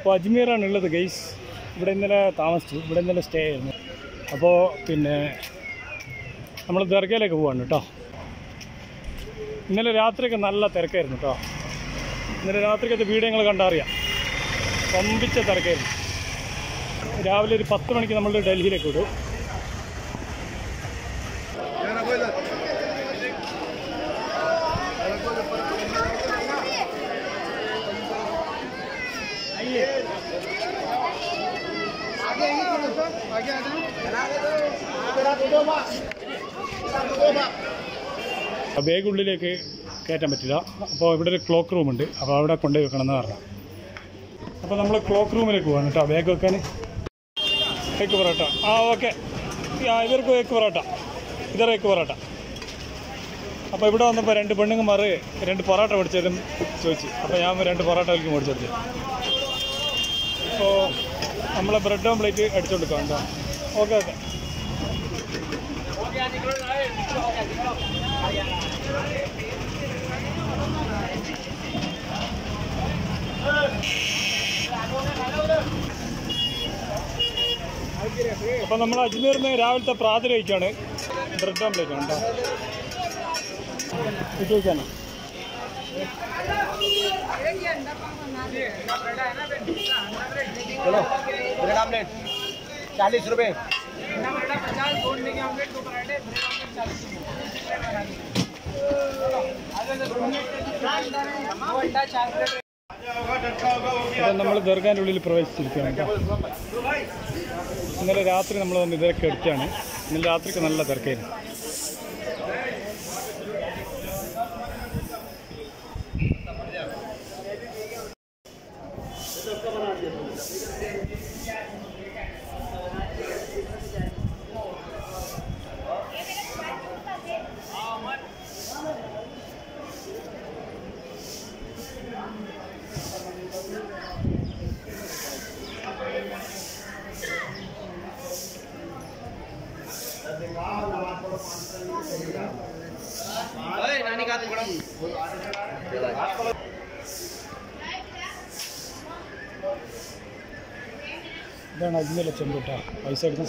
അപ്പോൾ അജ്മീറാണ് ഉള്ളത് ഗൈസ് ഇവിടെ ഇന്നലെ താമസിച്ചു ഇവിടെ ഇന്നലെ സ്റ്റേ ആയിരുന്നു അപ്പോൾ പിന്നെ നമ്മൾ ദർഗയിലേക്ക് പോവാണ് കേട്ടോ ഇന്നലെ രാത്രിയൊക്കെ നല്ല തിരക്കായിരുന്നു കേട്ടോ ഇന്നലെ രാത്രിക്കത്തെ വീഡിയോ നിങ്ങൾ കണ്ടറിയാം പമ്പിച്ച തിരക്കായിരുന്നു രാവിലെ ഒരു പത്ത് മണിക്ക് നമ്മൾ ഡൽഹിയിലേക്ക് വിടും ബാഗ് ഉള്ളിലേക്ക് കയറ്റാൻ പറ്റില്ല അപ്പോൾ ഇവിടെ ഒരു ക്ലോക്ക് റൂമുണ്ട് അപ്പോൾ അവിടെ കൊണ്ടുപോയി വെക്കണം എന്ന് പറഞ്ഞു അപ്പോൾ നമ്മൾ ക്ലോക്ക് റൂമിലേക്ക് പോകാൻ കേട്ടോ ബാഗ് വെക്കാൻ ഏക്ക് പൊറോട്ട ആ ഓക്കെ ഇവർക്ക് ഏക്ക് പൊറോട്ട ഇതർ ഏക്ക് പൊറോട്ട അപ്പോൾ ഇവിടെ വന്നപ്പോൾ രണ്ട് പെണ്ണുങ്ങന്മാർ രണ്ട് പൊറോട്ട മേടിച്ചാലും ചോദിച്ചു അപ്പോൾ ഞാൻ രണ്ട് പൊറോട്ട അവർക്ക് മേടിച്ചെടുത്തു അപ്പോൾ നമ്മളെ ബ്രെഡ് ഓംപ്ലേറ്റ് അടിച്ചു കൊടുക്കാം കേട്ടോ ഓക്കെ ഓക്കെ അപ്പോൾ നമ്മൾ അജ്മീറിൽ നിന്ന് രാവിലത്തെ പ്രാതൽ കഴിക്കുകയാണ് ബ്രെഡ് ഓംപ്ലേറ്റ് ആണ് കേട്ടോ ഇത് കഴിക്കാനോ चलो ब्रेड आमलेट चालीस रुपए അപ്പോൾ നമ്മൾ ദർഗാൻ്റെ ഉള്ളിൽ പ്രവേശിച്ചിരിക്കുകയാണ് കേട്ടോ ഇന്നലെ രാത്രി നമ്മൾ വന്ന് ഇതിലൊക്കെ എടുക്കുകയാണ് ഇന്നലെ രാത്രിക്ക് നല്ല തിരക്കായിരുന്നു नानी का ഇതാണ് അജ്മീലെ ചെമ്പ് കേട്ടോ പൈസ എടുക്കും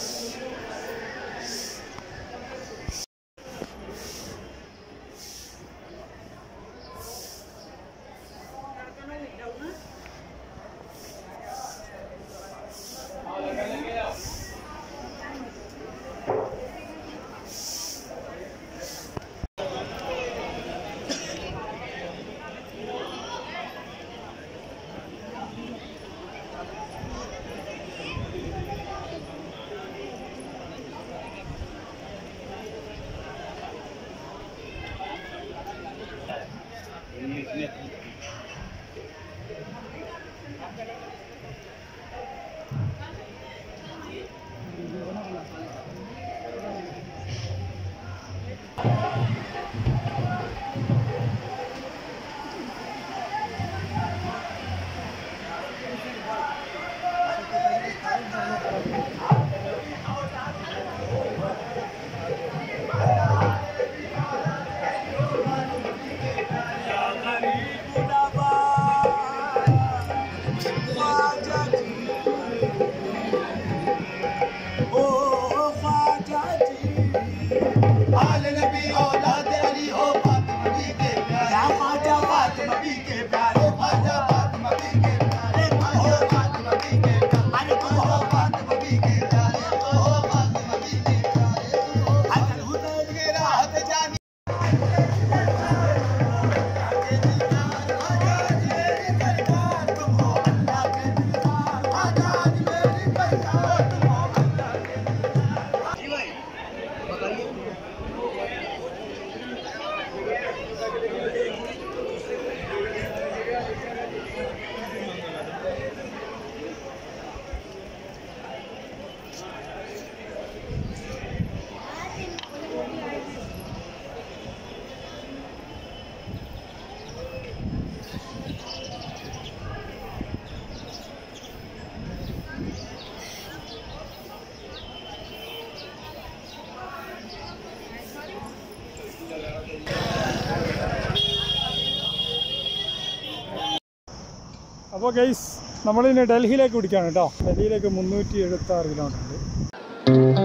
അപ്പോൾ ഗൈസ് നമ്മളിനി ഡൽഹിയിലേക്ക് പിടിക്കുകയാണ് കേട്ടോ ഡൽഹിയിലേക്ക് മുന്നൂറ്റി എഴുപത്തി ആറ് കിലോമീറ്റർ ഉണ്ട്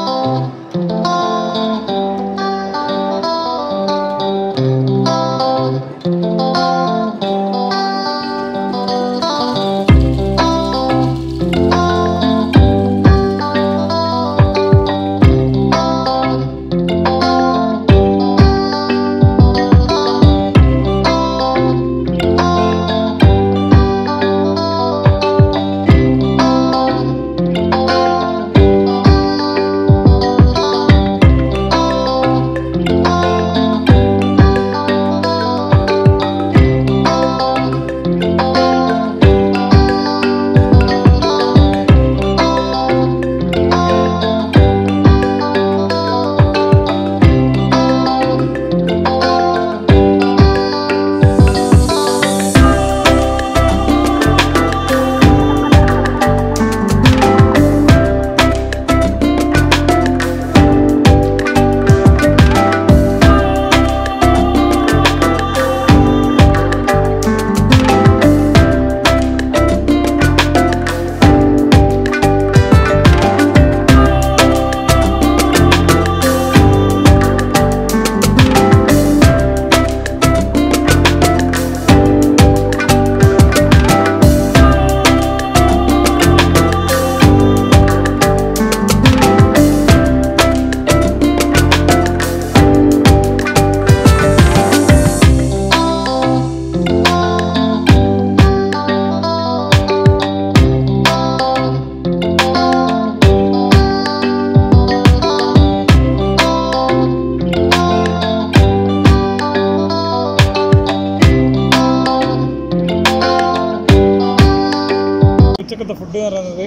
ഉച്ചക്കത്തെ ഫുഡ് എന്ന് പറയുന്നത്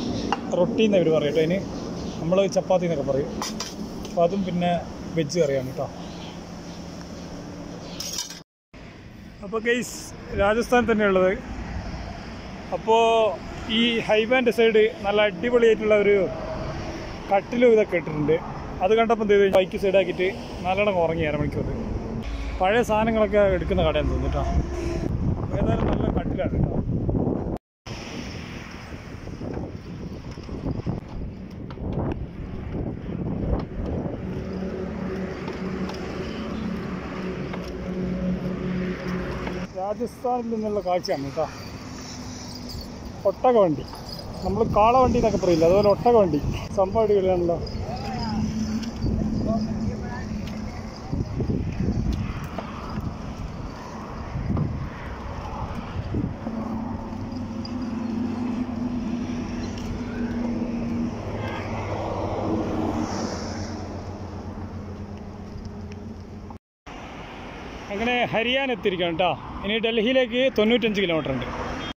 റൊട്ടി എന്ന് ഇവർ പറയും കേട്ടോ അതിന് നമ്മൾ ചപ്പാത്തി എന്നൊക്കെ പറയും അപ്പോൾ അതും പിന്നെ വെജ് കറിയാണ് കേട്ടോ അപ്പോൾ ഗൈസ് രാജസ്ഥാൻ തന്നെയുള്ളത് അപ്പോൾ ഈ ഹൈവാൻ്റെ സൈഡ് നല്ല അടിപൊളിയായിട്ടുള്ള ഒരു കട്ടിലും ഇതൊക്കെ ഇട്ടിട്ടുണ്ട് അത് കണ്ടപ്പോൾ എന്ത് ചെയ്തു ബൈക്ക് സൈഡാക്കിയിട്ട് നല്ലോണം ഉറങ്ങി അരമണിക്കൂർ പഴയ സാധനങ്ങളൊക്കെ എടുക്കുന്ന കടയാന്ന് തോന്നുന്നു കേട്ടോ ഏതായാലും നല്ല കട്ടിലാണ് കേട്ടോ രാജസ്ഥാനിൽ നിന്നുള്ള കാഴ്ചയാണ് കേട്ടോ ഒട്ടക വണ്ടി നമ്മൾ കാള വണ്ടി എന്നൊക്കെ പറയില്ല അതുപോലെ ഒട്ടക വണ്ടി സംഭവം അടിപൊളിയാണല്ലോ അങ്ങനെ ഹരിയാന എത്തിയിരിക്കണം കേട്ടോ ഇനി ഡൽഹിയിലേക്ക് തൊണ്ണൂറ്റഞ്ച് കിലോമീറ്റർ ഉണ്ട്